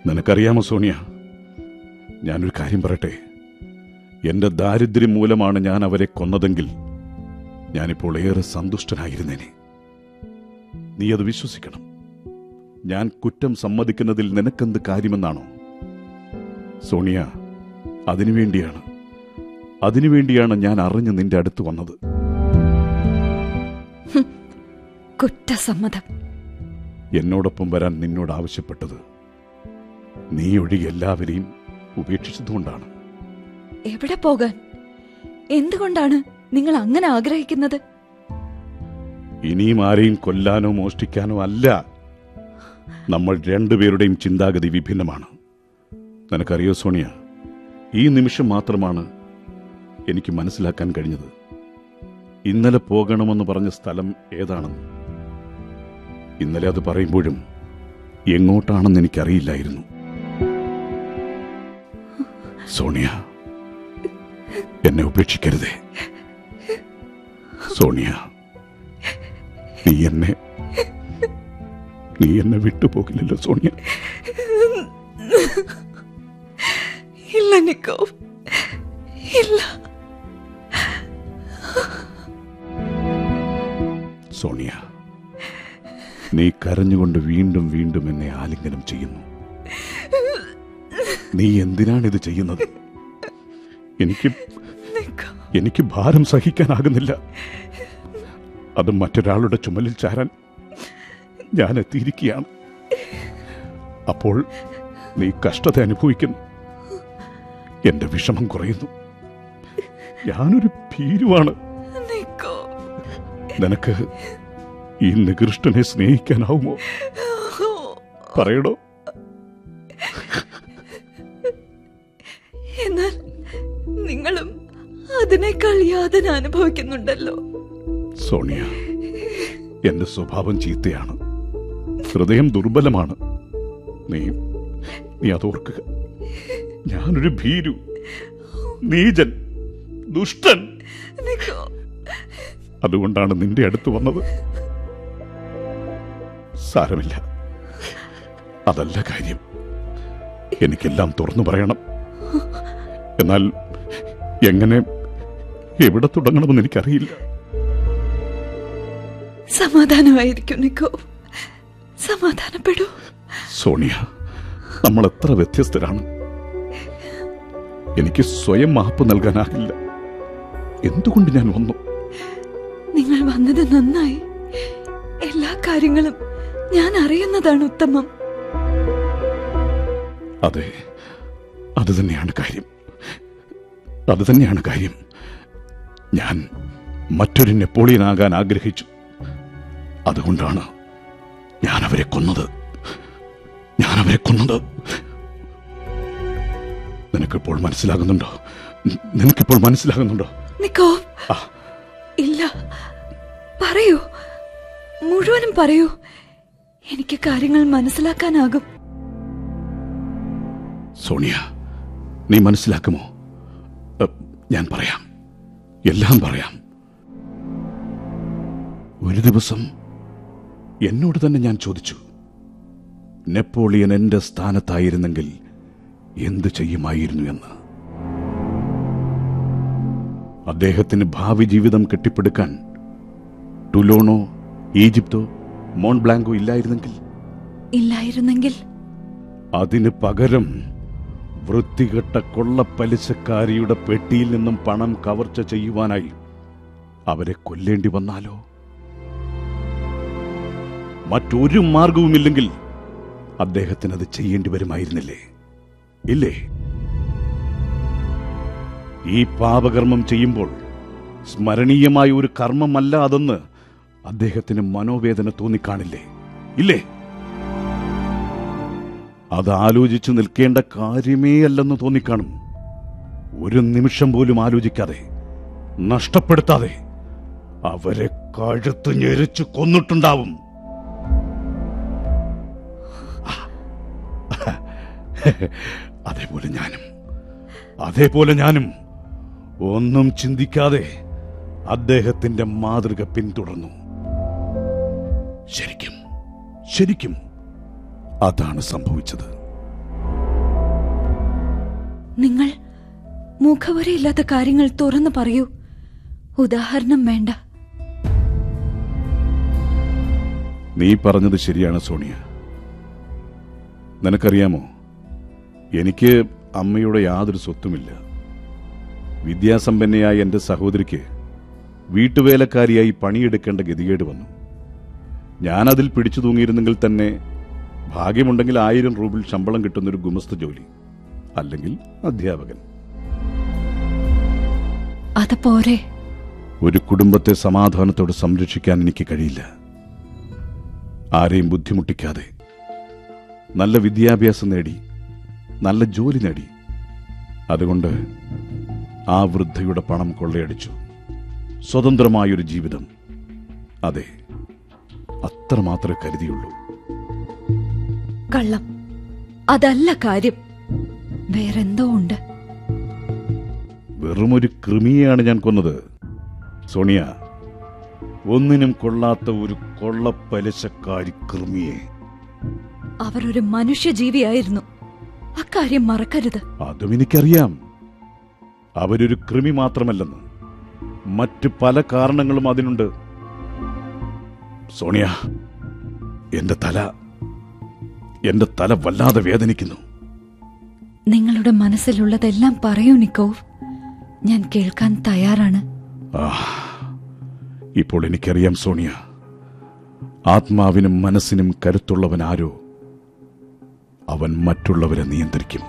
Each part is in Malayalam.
നിനക്കറിയാമോ സോണിയ ഞാനൊരു കാര്യം പറയട്ടെ എന്റെ ദാരിദ്ര്യം മൂലമാണ് ഞാൻ അവരെ കൊന്നതെങ്കിൽ ഞാനിപ്പോൾ ഏറെ സന്തുഷ്ടനായിരുന്നേനെ നീ അത് വിശ്വസിക്കണം ഞാൻ കുറ്റം സമ്മതിക്കുന്നതിൽ നിനക്കെന്ത് കാര്യമെന്നാണോ സോണിയ അതിനുവേണ്ടിയാണ് അതിനുവേണ്ടിയാണ് ഞാൻ അറിഞ്ഞ് നിന്റെ അടുത്ത് വന്നത് കുറ്റസമ്മതം എന്നോടൊപ്പം വരാൻ നിന്നോട് ആവശ്യപ്പെട്ടത് നീ ഒഴികെ എല്ലാവരെയും ഉപേക്ഷിച്ചതുകൊണ്ടാണ് എവിടെ പോകാൻ എന്തുകൊണ്ടാണ് നിങ്ങൾ അങ്ങനെ ആഗ്രഹിക്കുന്നത് ഇനിയും ആരെയും കൊല്ലാനോ മോഷ്ടിക്കാനോ അല്ല നമ്മൾ രണ്ടുപേരുടെയും ചിന്താഗതി വിഭിന്നമാണ് നിനക്കറിയോ സോണിയ ഈ നിമിഷം മാത്രമാണ് എനിക്ക് മനസ്സിലാക്കാൻ കഴിഞ്ഞത് ഇന്നലെ പോകണമെന്ന് പറഞ്ഞ സ്ഥലം ഏതാണെന്ന് ഇന്നലെ അത് പറയുമ്പോഴും എങ്ങോട്ടാണെന്ന് എനിക്കറിയില്ലായിരുന്നു സോണിയ എന്നെ ഉപേക്ഷിക്കരുതേ സോണിയ നീ എന്നെ നീ എന്നെ വിട്ടുപോകില്ലല്ലോ സോണിയ ഇല്ല നിക്കോ ഇല്ല സോണിയ നീ കരഞ്ഞുകൊണ്ട് വീണ്ടും വീണ്ടും എന്നെ ആലിംഗനം ചെയ്യുന്നു നീ എന്തിനാണ് ഇത് ചെയ്യുന്നത് എനിക്ക് നിക്കോ എനിക്ക് ഭാരം സഹിക്കാനാകുന്നില്ല അത് മറ്റൊരാളുടെ ചുമലിൽ ചാരാൻ ഞാൻ എത്തിയിരിക്കുകയാണ് അപ്പോൾ നീ കഷ്ടത അനുഭവിക്കുന്നു എന്റെ വിഷമം കുറയുന്നു ഞാനൊരു ഭീരുവാണ് നിക്കോ നിനക്ക് ഈ നികൃഷ്ടനെ സ്നേഹിക്കാനാവുമോ പറയടോ എന്നാൽ നിങ്ങളും അതിനേക്കാൾ യാതന അനുഭവിക്കുന്നുണ്ടല്ലോ സോണിയ എന്റെ സ്വഭാവം ചീത്തയാണ് ഹൃദയം ദുർബലമാണ് നീ നീ അതോർക്കുക ഞാനൊരു ഭീരു നീചൻ ദുഷ്ടൻ നിക്കോ അതുകൊണ്ടാണ് നിന്റെ അടുത്ത് വന്നത് സാരമില്ല അതല്ല കാര്യം എനിക്കെല്ലാം തുറന്നു പറയണം എന്നാൽ എങ്ങനെ എവിടെ തുടങ്ങണമെന്ന് എനിക്കറിയില്ല സമാധാനമായിരിക്കും നിക്കോ സമാധാനപ്പെടൂ സോണിയ നമ്മൾ എത്ര വ്യത്യസ്തരാണ് എനിക്ക് സ്വയം മാപ്പ് നൽകാനാകില്ല എന്തുകൊണ്ട് ഞാൻ വന്നു നിങ്ങൾ വന്നത് നന്നായി എല്ലാ കാര്യങ്ങളും ഞാൻ അറിയുന്നതാണ് ഉത്തമം അതെ അത് തന്നെയാണ് കാര്യം അത് തന്നെയാണ് കാര്യം ഞാൻ മറ്റൊരു നെപ്പോളിയൻ ആകാൻ ആഗ്രഹിച്ചു അതുകൊണ്ടാണ് ഞാൻ അവരെ കൊന്നത് ഞാൻ അവരെ കൊന്നത് നിനക്കിപ്പോൾ മനസ്സിലാകുന്നുണ്ടോ നിനക്കിപ്പോൾ മനസ്സിലാകുന്നുണ്ടോ നിക്കോ ആ. ഇല്ല പറയൂ മുഴുവനും പറയൂ എനിക്ക് കാര്യങ്ങൾ മനസ്സിലാക്കാനാകും സോണിയ നീ മനസ്സിലാക്കുമോ എ, ഞാൻ പറയാം എല്ലാം പറയാം ഒരു ദിവസം എന്നോട് തന്നെ ഞാൻ ചോദിച്ചു നെപ്പോളിയൻ എന്റെ സ്ഥാനത്തായിരുന്നെങ്കിൽ എന്തു ചെയ്യുമായിരുന്നു എന്ന് അദ്ദേഹത്തിന് ഭാവി ജീവിതം കെട്ടിപ്പടുക്കാൻ ടുലോണോ ഈജിപ്തോ മോൺബ്ലാങ്കോ ഇല്ലായിരുന്നെങ്കിൽ ഇല്ലായിരുന്നെങ്കിൽ അതിന് പകരം വൃത്തികെട്ട കൊള്ളപ്പലിശക്കാരിയുടെ പെട്ടിയിൽ നിന്നും പണം കവർച്ച ചെയ്യുവാനായി അവരെ കൊല്ലേണ്ടി വന്നാലോ മറ്റൊരു മാർഗവുമില്ലെങ്കിൽ അദ്ദേഹത്തിന് അത് ചെയ്യേണ്ടി വരുമായിരുന്നില്ലേ ഇല്ലേ ഈ പാപകർമ്മം ചെയ്യുമ്പോൾ സ്മരണീയമായ ഒരു കർമ്മമല്ല അതെന്ന് അദ്ദേഹത്തിന് മനോവേദന തോന്നിക്കാണില്ലേ ഇല്ലേ അത് ആലോചിച്ചു നിൽക്കേണ്ട കാര്യമേ അല്ലെന്ന് തോന്നിക്കാണും ഒരു നിമിഷം പോലും ആലോചിക്കാതെ നഷ്ടപ്പെടുത്താതെ അവരെ കഴുത്ത് ഞെരിച്ചു കൊന്നിട്ടുണ്ടാവും അതേപോലെ ഞാനും അതേപോലെ ഞാനും ഒന്നും ചിന്തിക്കാതെ അദ്ദേഹത്തിന്റെ മാതൃക പിന്തുടർന്നു ശരിക്കും ശരിക്കും അതാണ് സംഭവിച്ചത് നിങ്ങൾ മുഖവരയില്ലാത്ത കാര്യങ്ങൾ തുറന്നു പറയൂ ഉദാഹരണം വേണ്ട നീ പറഞ്ഞത് ശരിയാണ് സോണിയ നിനക്കറിയാമോ എനിക്ക് അമ്മയുടെ യാതൊരു സ്വത്തുമില്ല വിദ്യാസമ്പന്നയായ എന്റെ സഹോദരിക്ക് വീട്ടുവേലക്കാരിയായി പണിയെടുക്കേണ്ട ഗതികേട് വന്നു ഞാനതിൽ പിടിച്ചു തൂങ്ങിയിരുന്നെങ്കിൽ തന്നെ ഭാഗ്യമുണ്ടെങ്കിൽ ആയിരം റൂബിൾ ശമ്പളം കിട്ടുന്നൊരു ഗുമസ്ത ജോലി അല്ലെങ്കിൽ അധ്യാപകൻ അത് പോരെ ഒരു കുടുംബത്തെ സമാധാനത്തോടെ സംരക്ഷിക്കാൻ എനിക്ക് കഴിയില്ല ആരെയും ബുദ്ധിമുട്ടിക്കാതെ നല്ല വിദ്യാഭ്യാസം നേടി നല്ല ജോലി നേടി അതുകൊണ്ട് ആ വൃദ്ധയുടെ പണം കൊള്ളയടിച്ചു സ്വതന്ത്രമായൊരു ജീവിതം അതെ അത്രമാത്രമേ കരുതിയുള്ളൂ കള്ളം അതല്ല കാര്യം വേറെന്തോ ഉണ്ട് വെറുമൊരു കൃമിയെയാണ് ഞാൻ കൊന്നത് സോണിയ ഒന്നിനും കൊള്ളാത്ത ഒരു കൊള്ളപ്പലിശക്കാരി കൃമിയെ അവർ ഒരു മനുഷ്യജീവിയായിരുന്നു അക്കാര്യം മറക്കരുത് അതും എനിക്കറിയാം അവരൊരു കൃമി മാത്രമല്ലെന്ന് മറ്റ് പല കാരണങ്ങളും അതിനുണ്ട് സോണിയ എന്റെ തല എന്റെ തല വല്ലാതെ വേദനിക്കുന്നു നിങ്ങളുടെ മനസ്സിലുള്ളതെല്ലാം പറയൂ നിക്കോവ് ഞാൻ കേൾക്കാൻ തയ്യാറാണ് ആ ഇപ്പോൾ എനിക്കറിയാം സോണിയ ആത്മാവിനും മനസ്സിനും കരുത്തുള്ളവൻ ആരോ അവൻ മറ്റുള്ളവരെ നിയന്ത്രിക്കും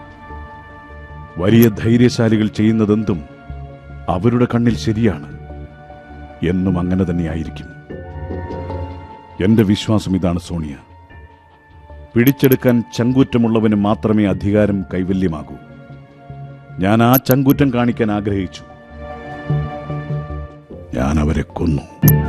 വലിയ ധൈര്യശാലികൾ ചെയ്യുന്നതെന്തും അവരുടെ കണ്ണിൽ ശരിയാണ് എന്നും അങ്ങനെ തന്നെയായിരിക്കും എന്റെ വിശ്വാസം ഇതാണ് സോണിയ പിടിച്ചെടുക്കാൻ ചങ്കൂറ്റമുള്ളവന് മാത്രമേ അധികാരം കൈവല്യമാകൂ ഞാൻ ആ ചങ്കൂറ്റം കാണിക്കാൻ ആഗ്രഹിച്ചു ഞാൻ അവരെ കൊന്നു